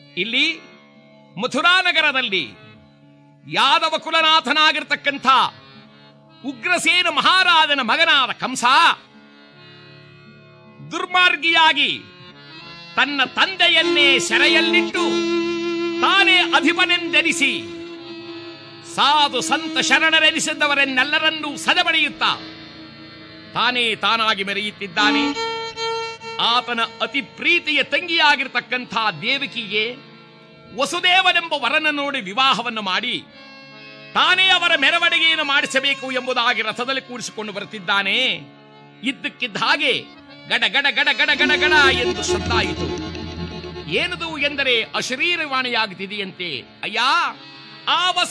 ಇಲ್ಲಿ ಮಥುರಾನಗರದಲ್ಲಿ ಯಾದವ ಕುಲನಾಥನಾಗಿರ್ತಕ್ಕಂಥ ಉಗ್ರಸೇನ ಮಹಾರಾಜನ ಮಗನಾದ ಕಂಸ ದುರ್ಮಾರ್ಗಿಯಾಗಿ ತನ್ನ ತಂದೆಯನ್ನೇ ಸೆರೆಯಲ್ಲಿಟ್ಟು ತಾನೇ ಅಧಿಪನೆಂದೆನಿಸಿ ಸಾಧು ಸಂತ ಶರಣರೆನಿಸಿದವರನ್ನೆಲ್ಲರನ್ನೂ ಸದಬಡಿಯುತ್ತಾ ತಾನೇ ತಾನಾಗಿ ಮೆರೆಯುತ್ತಿದ್ದಾನೆ ಆತನ ಅತಿ ಪ್ರೀತಿಯ ತಂಗಿಯಾಗಿರ್ತಕ್ಕಂಥ ದೇವಕಿಗೆ ವಸುದೇವನೆಂಬ ವರನ ನೋಡಿ ವಿವಾಹವನ್ನು ಮಾಡಿ ತಾನೇ ಅವರ ಮೆರವಣಿಗೆಯನ್ನು ಮಾಡಿಸಬೇಕು ಎಂಬುದಾಗಿ ರಥದಲ್ಲಿ ಕೂಡಿಸಿಕೊಂಡು ಬರುತ್ತಿದ್ದಾನೆ ಇದ್ದಕ್ಕಿದ್ದ ಹಾಗೆ ಗಡ ಗಡ ಗಡ ಗಡ ಗಡ ಗಡ ಎಂದು ಶಬ್ದಾಯಿತು ಏನದು ಎಂದರೆ ಅಶರೀರವಾಣಿಯಾಗುತ್ತಿದೆಯಂತೆ ಅಯ್ಯ ಆ ವಸು